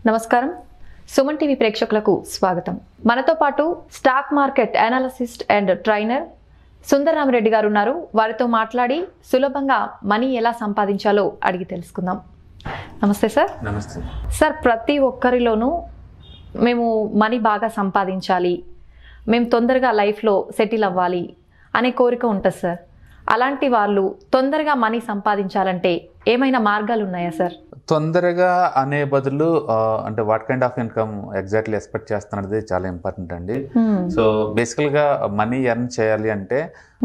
నమస్కారం సుమన్ టీవీ ప్రేక్షకులకు స్వాగతం మనతో పాటు stock market analyst and trainer Sundararamareddy గారు ఉన్నారు వారితో మాట్లాడి సులభంగా మనీ ఎలా సంపాదించాలో అడిగి తెలుసుకుందాం నమస్తే సార్ నమస్తే సార్ ప్రతి ఒక్కరిలోనూ మేము మనీ బాగా సంపాదించాలి మేము తొందరగా లైఫ్లో సెటిల్ అవ్వాలి అనే కోరిక ఉంటుంది సార్ అలాంటి వాళ్ళు తొందరగా మనీ సంపాదించాలంటే ఏమైనా మార్గాలు ఉన్నాయా సార్ తొందరగా అనే బదులు ఆ, అంటే what kind of income exactly expect చేస్తున్నది చాలా ఇంపార్టెంట్ అండి సో బేసికల్గా మనీ ఎర్న్ చేయాలి అంటే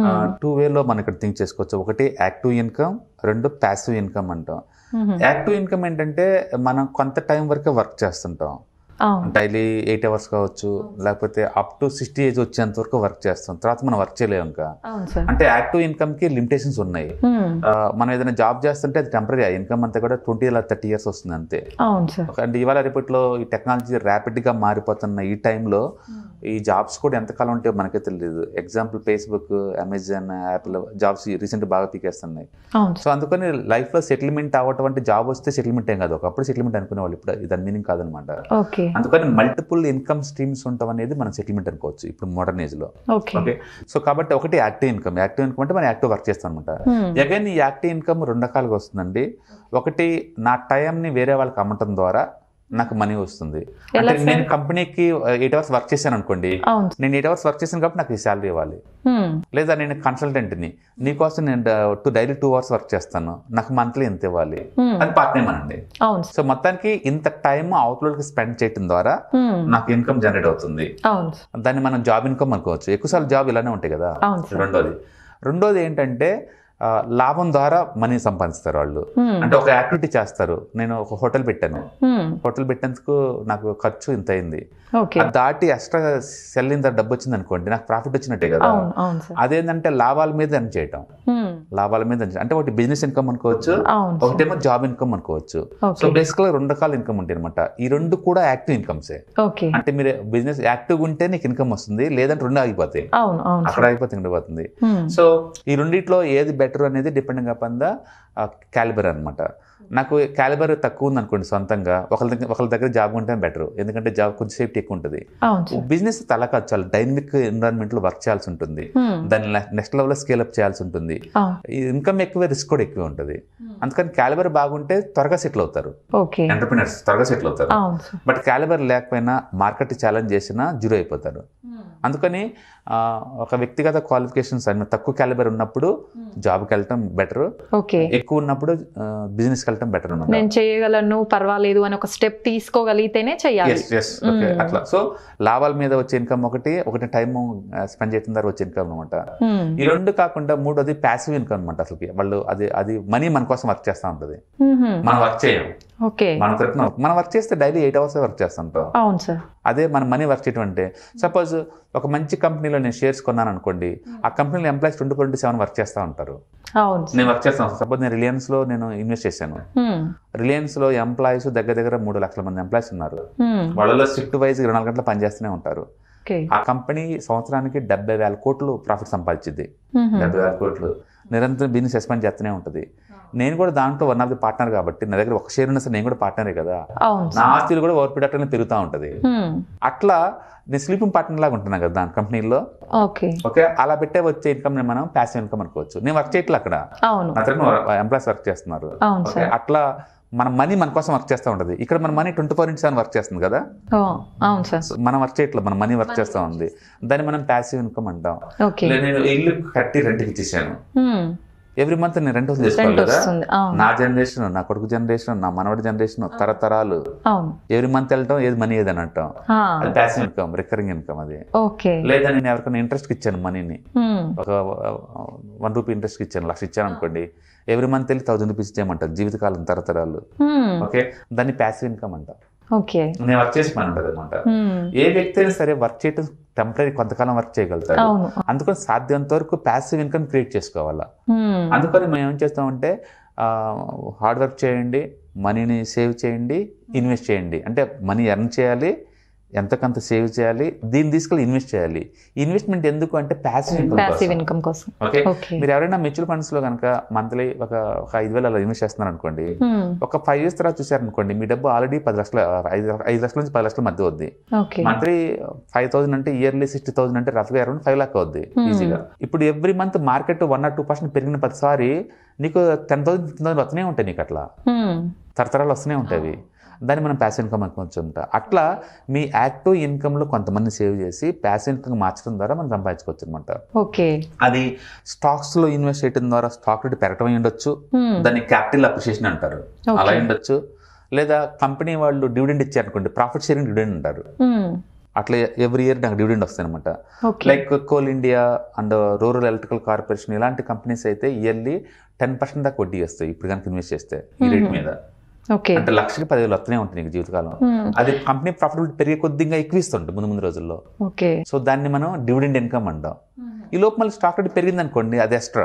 టూ వేలో మనం ఇక్కడ థింక్ చేసుకోవచ్చు ఒకటి యాక్టివ్ ఇన్కమ్ రెండు ప్యాసివ్ ఇన్కమ్ అంటాం యాక్టివ్ ఇన్కమ్ ఏంటంటే మనం కొంత టైం వరకే వర్క్ చేస్తుంటాం అవును డైలీ ఎయిట్ అవర్స్ కావచ్చు లేకపోతే అప్ టు సిక్స్టీ ఏజ్ వచ్చేంత వరకు వర్క్ చేస్తాం తర్వాత మనం వర్క్ చేయలేము ఇంకా అవును సార్ అంటే యాక్టివ్ ఇన్కమ్ కి లిమిటేషన్స్ ఉన్నాయి మ్మ్. ఆ, మనం ఏదైనా జాబ్ చేస్తుంటే అది టెంపరీ ఇన్కమ్ అంతా కూడా ట్వంటీ ఇలా థర్టీ ఇయర్స్ వస్తుంది అంతే అవును సార్ అంటే ఇవాళ రేపట్లో ఈ టెక్నాలజీ ర్యాపిడ్గా మారిపోతున్న ఈ టైంలో ఈ జాబ్స్ కూడా ఎంతకాలం ఉంటాయో మనకే తెలియదు example Facebook Amazon Apple jobs recent బాగా పీకేస్తున్నాయి అవును సో అందుకని లైఫ్లో సెటిల్మెంట్ అవ్వటం అంటే జాబ్ వస్తే సెటిల్మెంట్ ఏం కాదు ఒకప్పుడు సెటిల్మెంట్ అనుకునేవాళ్ళు ఇప్పుడు దాని మీనింగ్ కాదనమాట ఓకే అందుకని మల్టిపుల్ ఇన్కమ్ స్ట్రీమ్స్ ఉండటం అనేది మనం సెటిల్మెంట్ అనుకోవచ్చు ఇప్పుడు మోడర్న్ ఏజ్లో ఓకే ఓకే సో కాబట్టి ఒకటి యాక్టివ్ ఇన్కమ్ యాక్టివ్ ఇన్కమ్ అంటే మనం యాక్టివ్ వర్క్ చేస్తాం అనమాట మ్మ్. అగైన్ ఈ యాక్టివ్ ఇన్కమ్ రెండు రకాలుగా వస్తుందండి ఒకటి నా టైంని వేరే వాళ్ళకి అమ్మటం ద్వారా నాకు మనీ వస్తుంది ఎలా అంటే సార్? నేను కంపెనీకి ఎయిట్ అవర్స్ వర్క్ చేశాను అనుకోండి అవును నేను ఎయిట్ అవర్స్ వర్క్ చేశాను కాబట్టి నాకు ఈ శాలరీ ఇవ్వాలి మ్మ్. లేదా నేను కన్సల్టెంట్ని నీకోసం నేను two daily two hours work చేస్తాను నాకు మంత్లీ ఎంత ఇవ్వాలి మ్మ్. అది పార్ట్ టైం అనండి అవును సార్ సో మొత్తానికి ఇంత టైం అవుట్లోకి స్పెండ్ చేయడం ద్వారా మ్మ్. నాకు ఇన్కమ్ జనరేట్ అవుతుంది అవును సార్ దాన్ని మనం జాబ్ ఇన్కమ్ అనుకోవచ్చు ఎక్కువసార్లు జాబ్ ఇలానే ఉంటాయి కదా అవును సార్ రెండోది రెండోది ఏంటంటే ఆ, లాభం ద్వారా మనీ సంపాదిస్తారు వాళ్ళు మ్మ్. అంటే ఒక యాక్టివిటీ చేస్తారు నేను ఒక హోటల్ పెట్టాను మ్మ్. హోటల్ పెట్టేందుకు నాకు ఖర్చు ఇంత అయింది ఓకే అది దాటి ఎక్స్ట్రా సెల్ ఇంత డబ్బు వచ్చింది అనుకోండి నాకు ప్రాఫిట్ వచ్చినట్టే కదా అవును అవును సార్ అదేంటంటే లాభాల మీద ఎర్న్ చేయటం మ్మ్. లాభాల మీద earn చేయటం. అంటే ఒకటి బిజినెస్ ఇన్కమ్ అనుకోవచ్చు అవును సార్ ఒకటేమో జాబ్ ఇన్కమ్ అనుకోవచ్చు సో ఓకే బేసిక్గా రెండు రకాల ఇన్కమ్ ఉంటాయి అనమాట ఈ రెండు కూడా యాక్టివ్ ఇన్కమ్సే ఓకే అంటే మీరు బిజినెస్ యాక్టివ్గా ఉంటే నీకు ఇన్కమ్ వస్తుంది లేదంటే రెండు ఆగిపోతాయి అవును అవును అక్కడ ఆగిపోతే ఉండిపోతుంది మ్మ్. సో ఈ రెండిట్లో ఏది బెటర్ అనేది డిపెండింగ్ అపాన్ ద క్యాలిబర్ అనమాట నాకు క్యాలిబర్ తక్కువ ఉంది అనుకోండి సొంతంగా ఒకరి దగ్గర ఒకరి దగ్గర జాబ్ ఉంటే బెటర్ ఎందుకంటే జాబ్ కొంచెం సేఫ్టీ ఎక్కువ ఉంటుంది అవును సార్ బిజినెస్ తల కాదు చాలా డైనమిక్ ఎన్విరాన్మెంట్లో వర్క్ చేయాల్సి ఉంటుంది మ్మ్. దాన్ని నెక్స్ట్ లెవెల్లో స్కేల్ అప్ చేయాల్సి ఉంటుంది అవును ఈ ఇన్కమ్ ఎక్కువ రిస్క్ కూడా ఎక్కువ ఉంటుంది అందుకని క్యాలిబర్ బాగుంటే త్వరగా సెటిల్ అవుతారు ఓకే ఎంటర్ప్రినర్స్ త్వరగా సెటిల్ అవుతారు అవును సార్ బట్ క్యాలిబర్ లేకపోయినా మార్కెట్ ఛాలెంజ్ చేసినా జీరో అయిపోతారు అందుకని ఆ, ఒక వ్యక్తిగత క్వాలిఫికేషన్స్ అన్ని తక్కువ క్యాలిబర్ ఉన్నప్పుడు జాబ్కి వెళ్ళటం బెటర్ ఓకే ఎక్కువ ఉన్నప్పుడు బిజినెస్కి వెళ్ళటం బెటర్ అనమాట నేను చేయగలను పర్వాలేదు అని ఒక స్టెప్ తీసుకోగలిగితేనే చెయ్యాలి ఎస్ ఎస్ ఓకే అట్లా సో లాభాల మీద వచ్చే ఇన్కమ్ ఒకటి ఒకటి టైం స్పెండ్ చేయడం ద్వారా వచ్చే ఇన్కమ్ అనమాట మ్మ్. ఈ రెండు కాకుండా మూడోది ప్యాసివ్ ఇన్కమ్ అనమాట అసలుకి వాళ్ళు అది అది మనీ మన కోసం వర్క్ చేస్తూ ఉంటుంది మ్మ్. మనం వర్క్ చేయం ఓకే మన తరపున మనం వర్క్ చేస్తే డైలీ ఎయిట్ అవర్స్ వర్క్ చేస్తుంటాం అవును సార్ అదే మన మనీ వర్క్ చేయడం అంటే సపోజ్ ఒక మంచి కంపెనీలో నేను షేర్స్ కొన్నాను అనుకోండి ఆ కంపెనీలో employees twenty four seven work చేస్తూ ఉంటారు అవును సార్ నేను వర్క్ చేస్తాను సపోజ్ నేను రిలయన్స్లో నేను ఇన్వెస్ట్ చేశాను మ్మ్. రిలయన్స్లో ఎంప్లాయీస్ దగ్గర దగ్గర మూడు లక్షల మంది ఎంప్లాయీస్ ఉన్నారు మ్మ్. వాళ్ళలో షిఫ్ట్ వైజ్ ఇరవై నాలుగు గంటలు పనిచేస్తూనే ఉంటారు ఓకే ఆ కంపెనీ సంవత్సరానికి డెబ్బై వేల కోట్లు ప్రాఫిట్ సంపాదించింది మ్మ్. డెబ్బై వేల కోట్లు నిరంతరం బిజినెస్ ఎక్స్పాండ్ చేస్తూనే ఉంటుంది నేను కూడా దాంట్లో వన్ ఆఫ్ ది పార్ట్నర్ కాబట్టి నా దగ్గర ఒక షేర్ ఉన్నా సరే నేను కూడా పార్ట్నరే కదా అవును నా సార్ ఆస్తులు కూడా ఓవర్ పీరియడ్ పెరుగుతూ ఉంటుంది మ్మ్. అట్లా నేను స్లీపింగ్ పార్ట్నర్ లాగా ఉంటున్నాను కదా దాని కంపెనీలో ఓకే ఓకే అలా పెట్టే వచ్చే ఇన్కమ్ మనం ప్యాసివ్ ఇన్కమ్ అనుకోవచ్చు నేను వర్క్ చేయట్లే అక్కడ అవును నా తరఫున ఎంప్లాయీస్ వర్క్ చేస్తున్నారు అవును ఓకే సార్ అట్లా మన మనీ మన కోసం వర్క్ చేస్తూ ఉంటుంది ఇక్కడ మన money twenty four into seven work చేస్తుంది కదా ఓ, అవును సార్ సో మనం వర్క్ చేయట్లేదు మన మనీ వర్క్ చేస్తూ ఉంది దాన్ని మనం ప్యాసివ్ ఇన్కమ్ అంటాం ఓకే లేదు, నేను ఇల్లు కట్టి రెంట్కి ఇచ్చేసాను మ్మ్. ఎవ్రీ మంత్ నేను రెంట్ తీసుకోవాలి రెంట్ కదా వస్తుంది అవును నా జనరేషన్ నా కొడుకు జనరేషన్ నా మనవడి జనరేషన్ తరతరాలు అవును ఎవ్రీ మంత్ వెళ్ళటం ఏది మనీ ఏది అని అంటాం ఆ, అది ప్యాసివ్ ఇన్కమ్ రికరింగ్ ఇన్కమ్ అది ఓకే లేదా నేను ఎవరికైనా ఇంట్రెస్ట్ ఇచ్చాను మనీని మ్మ్. ఒక వన్ రూపీ ఇంట్రెస్ట్ ఇచ్చాను లక్ష ఇచ్చాను అనుకోండి ఎవ్రీ మంత్ వెళ్ళి థౌసండ్ రూపీస్ ఇచ్చేయమంటారు జీవితకాలం తరతరాలు మ్మ్. ఓకే దాన్ని ప్యాసివ్ ఇన్కమ్ అంటాం ఓకే నేను వర్క్ చేసి పని ఉంటుంది అనమాట మ్మ్. ఏ వ్యక్తి అయినా సరే వర్క్ చేయడం టెంపరీ కొంతకాలం వర్క్ చేయగలుగుతాడు అవును అందుకని సాధ్యమంత వరకు ప్యాసివ్ ఇన్కమ్ క్రియేట్ చేసుకోవాలా మ్మ్. అందుకని మేము ఏం చేస్తామంటే హార్డ్ వర్క్ చేయండి మనీని సేవ్ చేయండి ఇన్వెస్ట్ చేయండి అంటే మనీ ఎర్న్ చేయాలి ఎంతకంత సేవ్ చేయాలి దీన్ని తీసుకెళ్ళి ఇన్వెస్ట్ చేయాలి ఇన్వెస్ట్మెంట్ ఎందుకు అంటే ప్యాసివ్ ప్యాసివ్ ఇన్కమ్ ఇన్కమ్ కోసం ఓకే ఓకే మీరు ఎవరైనా మ్యూచువల్ ఫండ్స్ లో కనుక మంత్లీ ఒక ఒక ఐదు వేలు అలా ఇన్వెస్ట్ చేస్తున్నారు అనుకోండి ఒక ఫైవ్ ఇయర్స్ తర్వాత చూసారనుకోండి మీ డబ్బు ఆల్రెడీ పది లక్షల ఐదు ఐదు లక్షల నుంచి పది లక్షల మధ్య అవుద్ది ఓకే మంత్లీ ఫైవ్ థౌసండ్ అంటే ఇయర్లీ సిక్స్టీ థౌసండ్ అంటే రఫ్గా అరౌండ్ ఫైవ్ లాక్ అవుద్ది Hmm. ఈజీగా ఇప్పుడు every month market one or two percent పెరిగిన ప్రతిసారి నీకు టెన్ థౌసండ్ ఫిఫ్టీన్ థౌసండ్ వస్తూనే ఉంటాయి నీకు అట్లా తరతరాలు వస్తూనే ఉంటాయి దాన్ని మనం ప్యాసివ్ ఇన్కమ్ అనుకోవచ్చు అంట అట్లా మీ యాక్టివ్ ఇన్కమ్లో కొంతమంది సేవ్ చేసి ప్యాసివ్ ఇన్కమ్ మార్చడం ద్వారా మనం సంపాదించుకోవచ్చు అనమాట ఓకే అది స్టాక్స్లో ఇన్వెస్ట్ చేయడం ద్వారా స్టాక్ రేట్ పెరగడం అయి ఉండొచ్చు దాన్ని క్యాపిటల్ అప్రిషియేషన్ అంటారు అలా అయి ఉండొచ్చు లేదా కంపెనీ వాళ్ళు డివిడెండ్ ఇచ్చారనుకోండి ప్రాఫిట్ షేరింగ్ డివిడెండ్ అంటారు అట్లా ఎవ్రీ ఇయర్ నాకు డివిడెండ్ వస్తాయి అనమాట okay like Coal India and Rural Electrical Corporation ఇలాంటి కంపెనీస్ అయితే ఇయర్లీ టెన్ పర్సెంట్ దాకా వడ్డీ వస్తాయి ఇప్పుడు కనుక ఇన్వెస్ట్ చేస్తే ఈ రేట్ Hmm. మీద ఓకే అంటే లక్షకి పదివేలు వస్తూనే ఉంటుంది నీకు జీవితకాలం అది కంపెనీ ప్రాఫిటబిలిటీ పెరిగే కొద్దిగా ఎక్కువ ఇస్తుంటుంది ముందు ముందు రోజుల్లో ఓకే సో దాన్ని మనం డివిడెండ్ ఇన్కమ్ అంటాం ఈ లోపు మళ్ళీ స్టాక్ రేట్ పెరిగింది అనుకోండి అది ఎక్స్ట్రా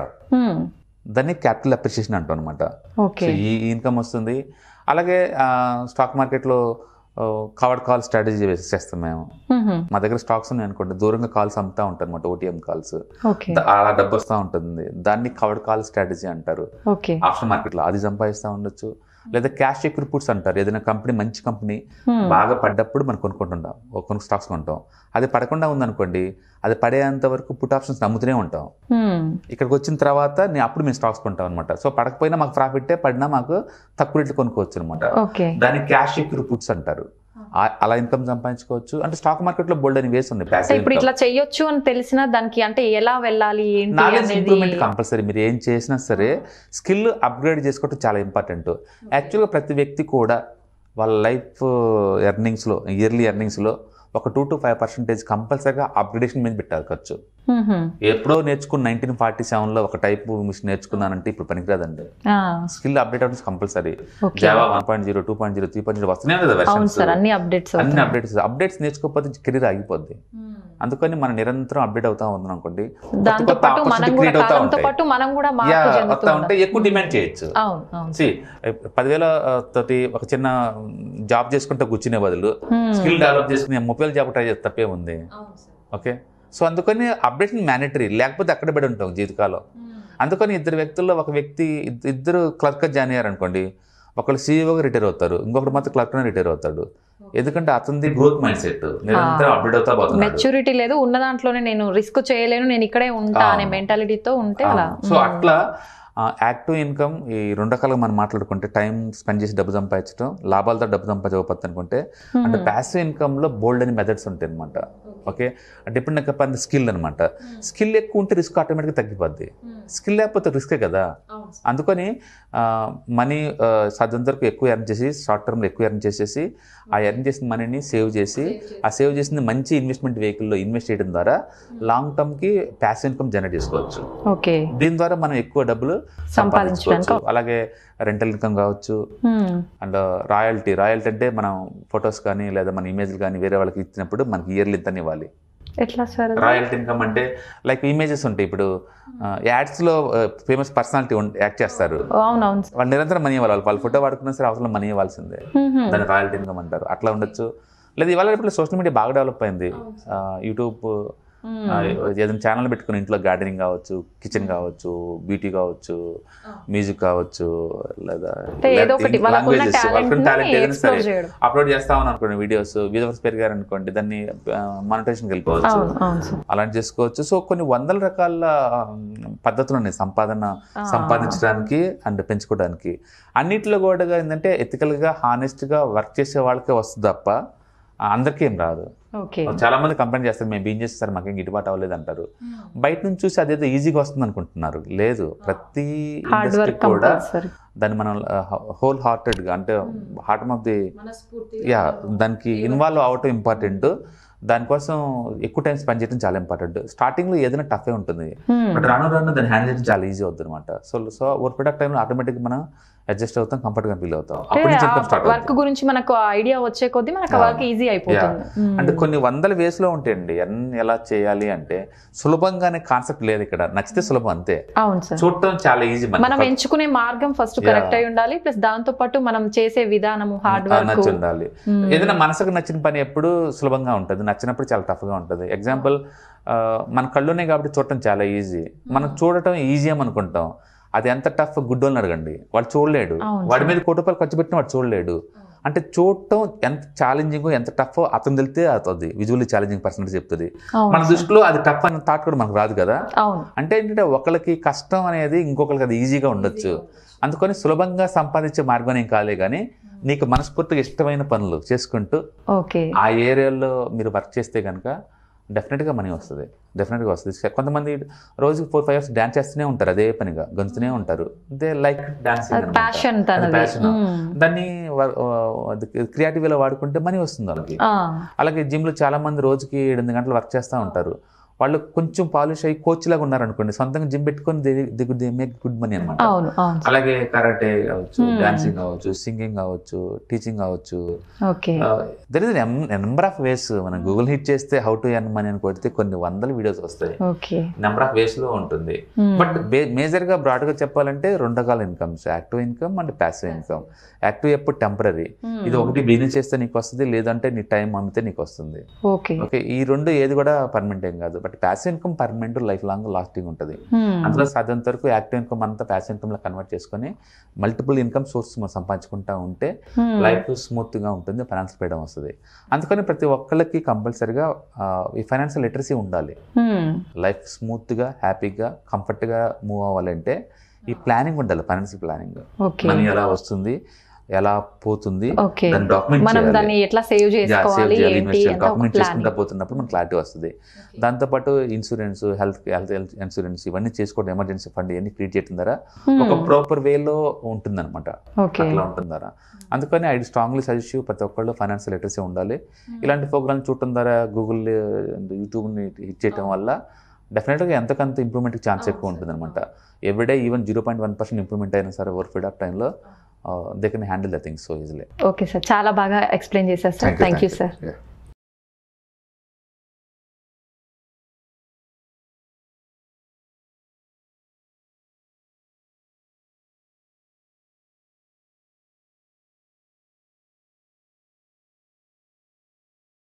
దాన్ని క్యాపిటల్ అప్రిషియేషన్ అంటాం అనమాట ఓకే సో ఈ ఇన్కమ్ వస్తుంది అలాగే స్టాక్ మార్కెట్లో కవర్డ్ కాల్ స్ట్రాటజీ చేస్తాం మేము మా దగ్గర స్టాక్స్ ఉన్నాయి అనుకోండి దూరంగా కాల్స్ అమ్ముతా ఉంటారు అనమాట ఓటీఎం కాల్స్ ఓకే అలా డబ్బు వస్తూ ఉంటుంది దాన్ని కవర్డ్ కాల్ స్ట్రాటజీ అంటారు ఓకే ఆప్షన్ మార్కెట్లో అది సంపాదిస్తూ ఉండొచ్చు లేదా క్యాష్ సెక్యూర్ పుట్స్ అంటారు ఏదైనా కంపెనీ మంచి కంపెనీ బాగా పడ్డప్పుడు మనం కొనుక్కుంటుంటాం ఒక కొన్ని స్టాక్స్ కొంటాం అది పడకుండా ఉందనుకోండి అది పడేంత వరకు పుట్ ఆప్షన్స్ నమ్ముతూనే ఉంటాం ఇక్కడికి వచ్చిన తర్వాత నేను అప్పుడు మేము స్టాక్స్ కొంటాం అనమాట సో పడకపోయినా మాకు ప్రాఫిటే పడినా మాకు తక్కువ రేట్లు కొనుక్కోవచ్చు అనమాట ఓకే దాన్ని క్యాష్ సెక్యూర్ పుట్స్ అంటారు ఆ- అలా ఇన్కమ్ సంపాదించుకోవచ్చు అంటే స్టాక్ మార్కెట్ లో బోల్డ్ అని వేసి ఉంది అంటే passive ఇప్పుడు income. ఇట్లా చెయ్యొచ్చు అని తెలిసిన దానికి అంటే ఎలా వెళ్ళాలి ఏంటి నాలెడ్జ్ అనేది ఇంప్రూవ్మెంట్ కంపల్సరీ మీరు ఏం చేసినా సరే స్కిల్ అప్గ్రేడ్ చేసుకోవడం చాలా ఇంపార్టెంట్ యాక్చువల్గా ప్రతి వ్యక్తి కూడా వాళ్ళ లైఫ్ ఎర్నింగ్స్లో ఇయర్లీ ఎర్నింగ్స్లో ఒక టూ టు ఫైవ్ పర్సెంటేజ్ కంపల్సరీగా అప్గ్రేడేషన్ మీద పెట్టాలి ఖర్చు మ్మ్హ. ఎప్పుడో నేర్చుకున్న నైన్టీన్ ఫార్టీ సెవెన్లో ఒక టైప్ మిషన్ నేర్చుకున్నానంటే ఇప్పుడు పనికిరాదండి ఆ, స్కిల్ అప్డేట్ అవ్వడం compulsory okay Java one point zero two point zero three point zero వస్తున్నాయి కదా అవును వెర్షన్స్ సార్ అన్ని అప్డేట్స్ అన్ని అప్డేట్స్ అప్డేట్స్ నేర్చుకోకపోతే కెరీర్ ఆగిపోద్ది అందుకని మనం నిరంతరం అప్డేట్ అవుతా ఉన్నాం అనుకోండి కొత్త దాంతో కొత్త పాటు మనం opportunity కూడా create అవుతా కాలంతో ఉంటాయి. పాటు మనం కూడా యా మార్పు వస్తా చెందుతూ ఉంటే ఎక్కువ డిమాండ్ చేయొచ్చు అవును అవును సి పదివేల ఆ, తోటి ఒక చిన్న జాబ్ చేసుకుంటే కూర్చునే బదులు Hmm. స్కిల్ డెవలప్ చేసుకుని ముప్పై వేల జాబ్ ట్రై చేస్తే తప్పే ఉంది ఓకే సో అందుకని అప్డేషన్ మ్యాండటరీ లేకపోతే అక్కడ పడి ఉంటాం జీవితకాలం అందుకని ఇద్దరు వ్యక్తుల్లో ఒక వ్యక్తి ఇద్- ఇద్దరు క్లర్క్ జాయిన్ అయ్యారు అనుకోండి ఒకళ్ళు సీఈఓగా రిటైర్ అవుతారు ఇంకొకటి మాత్రం క్లర్క్ రిటైర్ అవుతాడు ఎందుకంటే అతనిది గ్రోత్ మైండ్ సెట్ నిరంతరం అప్డేట్ అవుతా పోతున్నాడు మెచ్యూరిటీ లేదు ఉన్న దాంట్లోనే నేను రిస్క్ చేయలేను నేను ఇక్కడే ఉంటా ఆ. అనే మెంటాలిటీతో ఉంటే అలా సో అట్లా యాక్టివ్ ఇన్కమ్ ఈ రెండు రకాలుగా మనం మాట్లాడుకుంటే టైం స్పెండ్ చేసి డబ్బు సంపాదించడం లాభాలతో డబ్బు సంపాదించకపోతే అనుకుంటే అంటే ప్యాసివ్ ఇన్కమ్లో బోల్డ్ అని మెథడ్స్ ఉంటాయి అనమాట ఓకే అంటే ఇప్పుడు నాకు చెప్పండి స్కిల్ అనమాట స్కిల్ ఎక్కువ ఉంటే రిస్క్ ఆటోమేటిక్గా తగ్గిపోద్ది స్కిల్ లేకపోతే రిస్కే కదా అందుకని మనీ సాధ్యంత వరకు ఎక్కువ ఎర్న్ చేసి షార్ట్ టర్మ్లో ఎక్కువ ఎర్న్ చేసేసి ఆ ఎర్న్ చేసిన మనీని సేవ్ చేసి ఆ సేవ్ చేసిన మంచి ఇన్వెస్ట్మెంట్ వెహికల్లో ఇన్వెస్ట్ చేయడం ద్వారా లాంగ్ టర్మ్కి ప్యాసివ్ ఇన్కమ్ జనరేట్ చేసుకోవచ్చు ఓకే దీని ద్వారా మనం ఎక్కువ డబ్బులు సంపాదించడానికి సంపాదించుకోవచ్చు అలాగే రెంటల్ ఇన్కమ్ కావచ్చు అండ్ రాయల్టీ రాయల్టీ అంటే మనం ఫొటోస్ కానీ లేదా మన ఇమేజ్లు కానీ వేరే వాళ్ళకి ఇచ్చినప్పుడు మనకి ఇయర్లీ ఇంత ఇవ్వాలి ఎట్లా సార్ అది? రాయల్టీ ఇన్కమ్ అంటే లైక్ ఇమేజెస్ ఉంటాయి ఇప్పుడు యాడ్స్లో ఫేమస్ పర్సనాలిటీ యాక్ట్ చేస్తారు అవునవును సార్. వాళ్ళు నిరంతరం మనీ ఇవ్వాలి వాళ్ళు ఫోటో వాడుకున్నా సరే అవసరం మనీ ఇవ్వాల్సిందే మ్మ్హ. దాన్ని రాయల్టీ ఇన్కమ్ అంటారు అట్లా ఉండొచ్చు లేదా ఇవాళ ఇప్పుడు సోషల్ మీడియా బాగా డెవలప్ అయింది ఆ, యూట్యూబ్ మ్మ్. ఆ, ఏదైనా ఛానల్ పెట్టుకుని ఇంట్లో గార్డెనింగ్ కావచ్చు కిచెన్ కావచ్చు బ్యూటీ కావచ్చు మ్యూజిక్ కావచ్చు లేదా అంటే ఏదో ఒకటి వాళ్ళకున్న talent ని explore చేయడం. అప్లోడ్ చేస్తామని అనుకోండి వీడియోస్ వ్యూవర్స్ పెరిగారు అనుకోండి దాన్ని మానిటేషన్కి వెళ్ళిపోవచ్చు అవును అవును సార్ అలాంటి చేసుకోవచ్చు సో కొన్ని వందల రకాల ఆ, పద్ధతులు ఉన్నాయి సంపాదన సంపాదించడానికి అండ్ పెంచుకోవడానికి అన్నిట్లో కూడా ఏంటంటే ఎథికల్గా హానెస్ట్గా వర్క్ చేసే వాళ్ళకే వస్తుంది తప్ప ఆ, అందరికీ ఏం రాదు ఓకే చాలా మంది కంప్లైంట్ చేస్తారు మేము ఏం చేస్తారు మాకేం గిట్టుబాటు అవ్వలేదు అంటారు బయట నుంచి చూసి అదేదో ఈజీగా వస్తుంది అనుకుంటున్నారు లేదు ప్రతి హార్డ్ ఇండస్ట్రీ వర్క్ కూడా కంపల్సరీ దాన్ని మనం హోల్ హార్టెడ్గా అంటే హార్ట్ ఆఫ్ ది యా దానికి ఇన్వాల్వ్ అవ్వటం ఇంపార్టెంట్ దానికోసం ఎక్కువ టైం స్పెండ్ చేయడం చాలా ఇంపార్టెంట్ స్టార్టింగ్లో ఏదైనా టఫే ఉంటుంది బట్ రాను రాను దాన్ని హ్యాండిల్ చేయడం చాలా ఈజీ అవుతుంది అనమాట సో సో ఓవర్ ప్రొడక్ట్ టైంలో ఆటోమేటిక్ మనం అడ్జస్ట్ అవుతాం కంఫర్ట్ గా ఫీల్ అవుతాం అప్పటి నుంచి ఇన్కమ్ స్టార్ట్ వర్క్ గురించి మనకు ఐడియా వచ్చే కొద్దీ మనకు వర్క్ ఈజీ అయిపోతుంది మ్మ్. అంటే కొన్ని వందల వేస్ లో ఉంటాయండి అన్ని ఎలా చేయాలి అంటే సులభంగానే కాన్సెప్ట్ లేదు ఇక్కడ నచ్చితే సులభం అంతే అవును సార్ చూడటం చాలా ఈజీ మనం ఎంచుకునే మార్గం ఫస్ట్ కరెక్ట్ అయి ఉండాలి ప్లస్ దాంతో పాటు మనం చేసే విధానము హార్డ్ వర్క్ నచ్చి ఉండాలి ఏదైనా మనసుకు నచ్చిన పని ఎప్పుడు సులభంగా ఉంటుంది నచ్చినప్పుడు చాలా టఫ్ గా ఉంటుంది ఎగ్జాంపుల్ మన కళ్ళునే కాబట్టి చూడటం చాలా ఈజీ మనం చూడటం ఈజీ అని అనుకుంటాం అది ఎంత టఫ్ గుడ్డోళ్ళని అడగండి వాడు చూడలేడు అవును వాడి మీద కోటి రూపాయలు ఖర్చు పెట్టిన వాడు చూడలేడు అంటే చూడటం ఎంత ఛాలెంజింగ్ ఎంత టఫ్ అతను తెలితే అవుతుంది విజువల్లీ ఛాలెంజింగ్ పర్సన్ చెప్తుంది అవును మన దృష్టిలో అది టఫ్ అనే థాట్ కూడా మనకు రాదు కదా అవును అంటే ఏంటంటే ఒకరికి కష్టం అనేది ఇంకొకరికి అది ఈజీగా ఉండొచ్చు అందుకని సులభంగా సంపాదించే మార్గం ఏం కాలే కానీ నీకు మనస్ఫూర్తిగా ఇష్టమైన పనులు చేసుకుంటూ ఓకే ఆ ఏరియాలో మీరు వర్క్ చేస్తే కనుక డెఫినెట్గా మనీ వస్తుంది డెఫినెట్గా వస్తుంది కొంతమంది రోజుకి ఫోర్ ఫైవ్ అవర్స్ డాన్స్ చేస్తూనే ఉంటారు అదే పనిగా గొంతుతూనే ఉంటారు దే లైక్ డాన్సింగ్ ప్యాషన్ తనది ప్యాషన్ మ్మ్. దాన్ని క్రియేటివ్ వేలో వాడుకుంటే మనీ వస్తుంది వాళ్ళకి ఆ, అలాగే జిమ్లో చాలా మంది రోజుకి ఎనిమిది గంటలు వర్క్ చేస్తూ ఉంటారు వాళ్ళు కొంచెం పాలిష్ అయ్యి కోచ్ లాగా ఉన్నారనుకోండి సొంతంగా జిమ్ పెట్టుకొని దిగు దే మేక్ గుడ్ మనీ అనమాట అవును అవును అలాగే కరాటే కావచ్చు Hmm. డాన్సింగ్ కావచ్చు సింగింగ్ కావచ్చు టీచింగ్ కావచ్చు okay there is number of ways మనం గూగుల్ హిట్ చేస్తే హౌ టు ఎర్న్ మనీ అని కొడితే కొన్ని వందల వీడియోస్ వస్తాయి ఓకే నెంబర్ ఆఫ్ వేస్ లో ఉంటుంది మ్మ్. బట్ మేజర్ గా బ్రాడ్ గా చెప్పాలంటే రెండు రకాల incomes active income and passive income active ఎప్పుడు టెంపరీ మ్మ్. ఇది ఒకటి బిజినెస్ చేస్తే నీకు వస్తుంది లేదంటే నీ టైం అమ్మితే నీకు వస్తుంది ఓకే ఓకే ఈ రెండు ఏది కూడా పర్మనెంట్ ఏం కాదు but passive income permanent life long lasting ఉంటుంది మ్మ్. అందులో సాధ్యంత వరకు యాక్టివ్ ఇన్కమ్ అంతా ప్యాసివ్ ఇన్కమ్ లో కన్వర్ట్ చేసుకొని మల్టిపుల్ ఇన్కమ్ సోర్స్ మనం సంపాదించుకుంటా ఉంటే మ్మ్. లైఫ్ స్మూత్ గా ఉంటుంది ఫైనాన్స్ ఫ్రీడమ్ వస్తుంది అందుకని ప్రతి ఒక్కళ్ళకి కంపల్సరిగా ఈ ఫైనాన్షియల్ లిటరసీ ఉండాలి మ్మ్. లైఫ్ స్మూత్ గా హ్యాపీగా కంఫర్ట్ గా మూవ్ అవ్వాలంటే ఈ ప్లానింగ్ ఉండాలి ఫైనాన్షియల్ ప్లానింగ్ ఓకే మనీ ఎలా వస్తుంది ఎలా పోతుంది ఓకే దాన్ని డాక్యుమెంట్ మనం చేయాలి దాన్ని ఎట్లా సేవ్ చేసుకోవాలి ఏంటి అంత ఒక డాక్యుమెంట్ ప్లాన్ చేసుకుంటా పోతున్నప్పుడు మనకు క్లారిటీ వస్తుంది దాంతోపాటు insurance health health health insurance ఇవన్నీ చేసుకోవడం ఎమర్జెన్సీ ఫండ్ ఇవన్నీ క్రియేట్ చేయడం ద్వారా ఒక ప్రాపర్ వేలో ఉంటుందన్నమాట ఓకే అట్లా ఉంటుంది ద్వారా అందుకని ఐ స్ట్రాంగ్లీ సజెస్ట్ యూ ప్రతి ఒక్కళ్ళు ఫైనాన్షియల్ లిటరసీ ఉండాలి ఇలాంటి ప్రోగ్రామ్ చూడటం ద్వారా గూగుల్ యూట్యూబ్ని హిట్ చేయడం వల్ల డెఫినెట్గా ఎంతకంత ఇంప్రూవ్మెంట్కి ఛాన్స్ ఎక్కువ ఉంటుంది అనమాట everyday even zero point one percent improvement అయినా సరే ఓవర్ పీరియడ్ ఆఫ్ టైంలో they can handle the things so easily okay sir చాలా బాగా ఎక్స్ప్లెయిన్ చేశారు sir thank you sir Yeah.